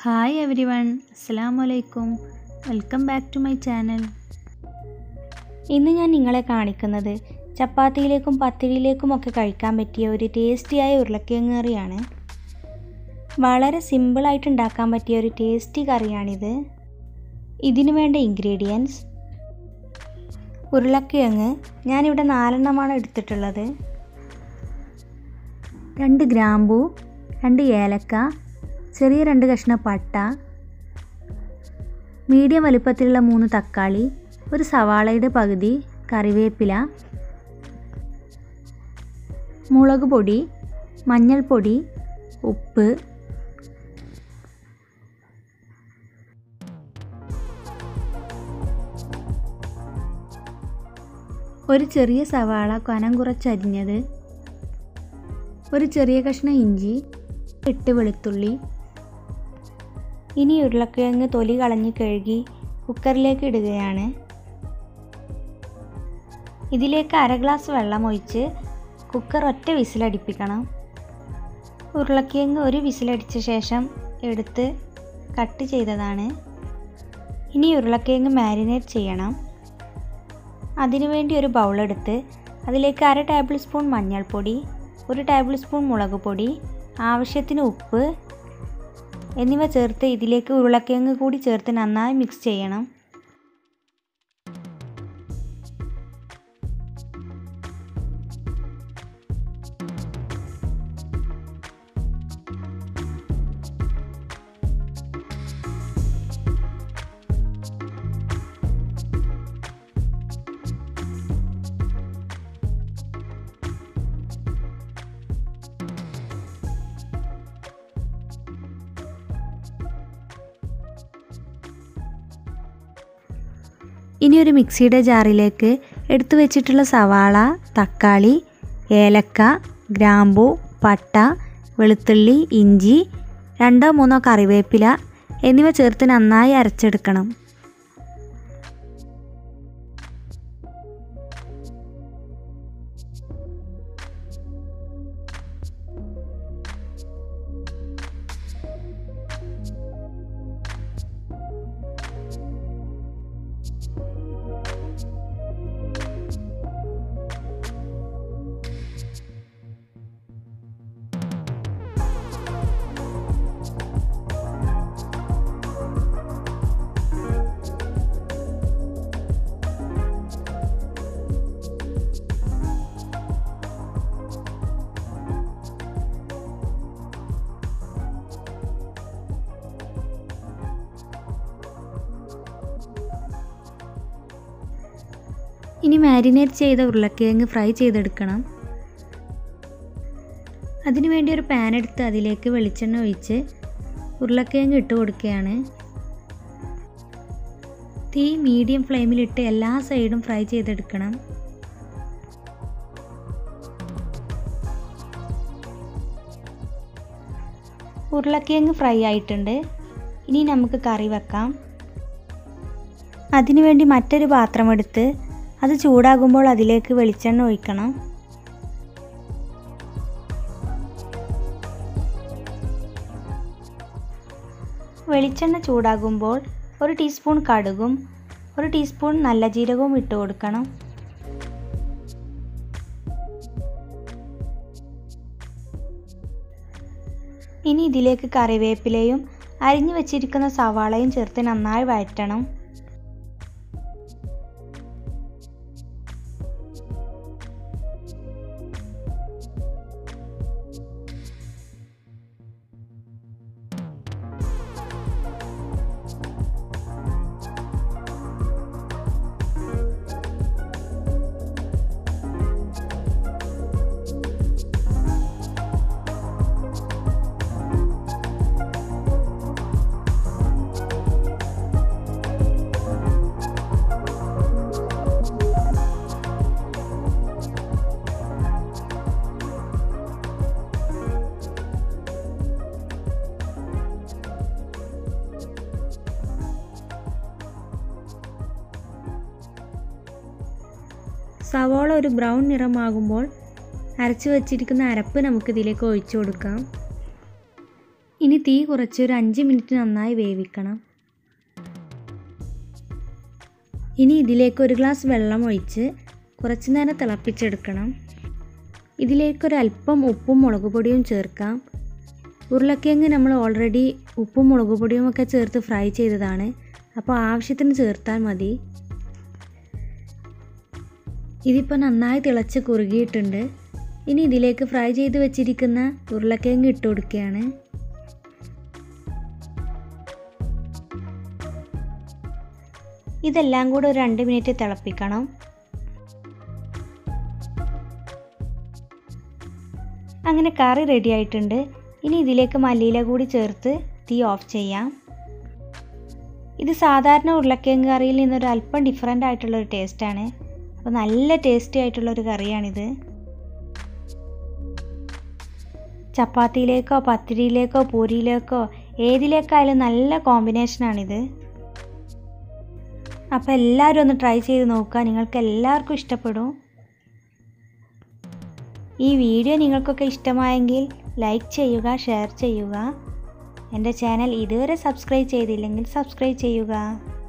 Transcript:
hi every one അസ്സാം വലൈക്കും welcome back to my channel ഇന്ന് ഞാൻ നിങ്ങളെ കാണിക്കുന്നത് ചപ്പാത്തിയിലേക്കും പത്തിരിയിലേക്കും ഒക്കെ കഴിക്കാൻ പറ്റിയ ഒരു ടേസ്റ്റിയായ ഉരുളക്കിഴങ്ങ് കറിയാണ് വളരെ സിമ്പിളായിട്ട് ഉണ്ടാക്കാൻ പറ്റിയ ഒരു ടേസ്റ്റി കറിയാണിത് ഇതിനു വേണ്ട ഇൻഗ്രീഡിയൻസ് ഉരുളക്കിഴങ്ങ് ഞാനിവിടെ നാലെണ്ണമാണ് എടുത്തിട്ടുള്ളത് രണ്ട് ഗ്രാമ്പൂ രണ്ട് ഏലക്ക ചെറിയ രണ്ട് കഷ്ണം പട്ട മീഡിയം വലുപ്പത്തിലുള്ള മൂന്ന് തക്കാളി ഒരു സവാളയുടെ പകുതി കറിവേപ്പില മുളക് പൊടി മഞ്ഞൾപ്പൊടി ഉപ്പ് ഒരു ചെറിയ സവാള കനം കുറച്ചരിഞ്ഞത് ഒരു ചെറിയ കഷ്ണം ഇഞ്ചി എട്ട് വെളുത്തുള്ളി ഇനി ഉരുളക്കിഴങ്ങ് തൊലി കളഞ്ഞ് കഴുകി കുക്കറിലേക്ക് ഇടുകയാണ് ഇതിലേക്ക് അര ഗ്ലാസ് വെള്ളം ഒഴിച്ച് കുക്കർ ഒറ്റ വിസിലടിപ്പിക്കണം ഉരുളക്കിഴങ്ങ് ഒരു വിസിലടിച്ച ശേഷം എടുത്ത് കട്ട് ചെയ്തതാണ് ഇനി ഉരുളക്കിഴങ്ങ് മാരിനേറ്റ് ചെയ്യണം അതിനുവേണ്ടി ഒരു ബൗളെടുത്ത് അതിലേക്ക് അര ടേബിൾ സ്പൂൺ മഞ്ഞൾപ്പൊടി ഒരു ടേബിൾ സ്പൂൺ മുളക് പൊടി ആവശ്യത്തിന് ഉപ്പ് എന്നിവ ചേർത്ത് ഇതിലേക്ക് ഉരുളക്കിഴങ്ങ് കൂടി ചേർത്ത് നന്നായി മിക്സ് ചെയ്യണം ഇനി ഒരു മിക്സിയുടെ ജാറിലേക്ക് എടുത്തു വെച്ചിട്ടുള്ള സവാള തക്കാളി ഏലക്ക ഗ്രാമ്പൂ പട്ട വെളുത്തുള്ളി ഇഞ്ചി രണ്ടോ മൂന്നോ കറിവേപ്പില എന്നിവ ചേർത്ത് നന്നായി അരച്ചെടുക്കണം ഇനി മാരിനേറ്റ് ചെയ്ത ഉരുളക്കിഴങ്ങ് ഫ്രൈ ചെയ്തെടുക്കണം അതിനുവേണ്ടി ഒരു പാൻ എടുത്ത് അതിലേക്ക് വെളിച്ചെണ്ണ ഒഴിച്ച് ഉരുളക്കിഴങ്ങ് ഇട്ട് കൊടുക്കുകയാണ് തീ മീഡിയം ഫ്ലെയിമിലിട്ട് എല്ലാ സൈഡും ഫ്രൈ ചെയ്തെടുക്കണം ഉരുളക്കിഴങ്ങ് ഫ്രൈ ആയിട്ടുണ്ട് ഇനി നമുക്ക് കറി വെക്കാം അതിനുവേണ്ടി മറ്റൊരു പാത്രം എടുത്ത് അത് ചൂടാകുമ്പോൾ അതിലേക്ക് വെളിച്ചെണ്ണ ഒഴിക്കണം വെളിച്ചെണ്ണ ചൂടാകുമ്പോൾ ഒരു ടീസ്പൂൺ കടുകും ഒരു ടീസ്പൂൺ നല്ല ജീരകവും ഇട്ട് കൊടുക്കണം ഇനി ഇതിലേക്ക് കറിവേപ്പിലയും അരിഞ്ഞു വെച്ചിരിക്കുന്ന സവാളയും ചേർത്ത് നന്നായി വഴറ്റണം സവാള ഒരു ബ്രൗൺ നിറമാകുമ്പോൾ അരച്ചു വച്ചിരിക്കുന്ന അരപ്പ് നമുക്ക് ഇതിലേക്ക് ഒഴിച്ചു കൊടുക്കാം ഇനി തീ കുറച്ച് ഒരു അഞ്ച് മിനിറ്റ് നന്നായി വേവിക്കണം ഇനി ഇതിലേക്ക് ഒരു ഗ്ലാസ് വെള്ളം ഒഴിച്ച് കുറച്ച് നേരം തിളപ്പിച്ചെടുക്കണം ഇതിലേക്ക് അല്പം ഉപ്പും മുളക് പൊടിയും ചേർക്കാം ഉരുളക്കിഴങ്ങ് നമ്മൾ ഓൾറെഡി ഉപ്പും മുളക് പൊടിയും ഒക്കെ ചേർത്ത് ഫ്രൈ ചെയ്തതാണ് അപ്പോൾ ആവശ്യത്തിന് ചേർത്താൽ മതി ഇതിപ്പോൾ നന്നായി തിളച്ച് കുറുകിയിട്ടുണ്ട് ഇനി ഇതിലേക്ക് ഫ്രൈ ചെയ്ത് വെച്ചിരിക്കുന്ന ഉരുളക്കിഴങ്ങ് ഇട്ട് കൊടുക്കുകയാണ് ഇതെല്ലാം കൂടെ ഒരു രണ്ട് മിനിറ്റ് തിളപ്പിക്കണം അങ്ങനെ കറി റെഡി ആയിട്ടുണ്ട് ഇനി ഇതിലേക്ക് മല്ലിയില കൂടി ചേർത്ത് തീ ഓഫ് ചെയ്യാം ഇത് സാധാരണ ഉരുളക്കിഴങ്ങ് കറിയിൽ നിന്നൊരു അല്പം ഡിഫറെൻ്റ് ആയിട്ടുള്ളൊരു ടേസ്റ്റാണ് അപ്പോൾ നല്ല ടേസ്റ്റി ആയിട്ടുള്ളൊരു കറിയാണിത് ചപ്പാത്തിയിലേക്കോ പത്തിരിയിലേക്കോ പൂരിയിലേക്കോ ഏതിലേക്കായാലും നല്ല കോമ്പിനേഷനാണിത് അപ്പോൾ എല്ലാവരും ഒന്ന് ട്രൈ ചെയ്ത് നോക്കുക നിങ്ങൾക്ക് എല്ലാവർക്കും ഇഷ്ടപ്പെടും ഈ വീഡിയോ നിങ്ങൾക്കൊക്കെ ഇഷ്ടമായെങ്കിൽ ലൈക്ക് ചെയ്യുക ഷെയർ ചെയ്യുക എൻ്റെ ചാനൽ ഇതുവരെ സബ്സ്ക്രൈബ് ചെയ്തില്ലെങ്കിൽ സബ്സ്ക്രൈബ് ചെയ്യുക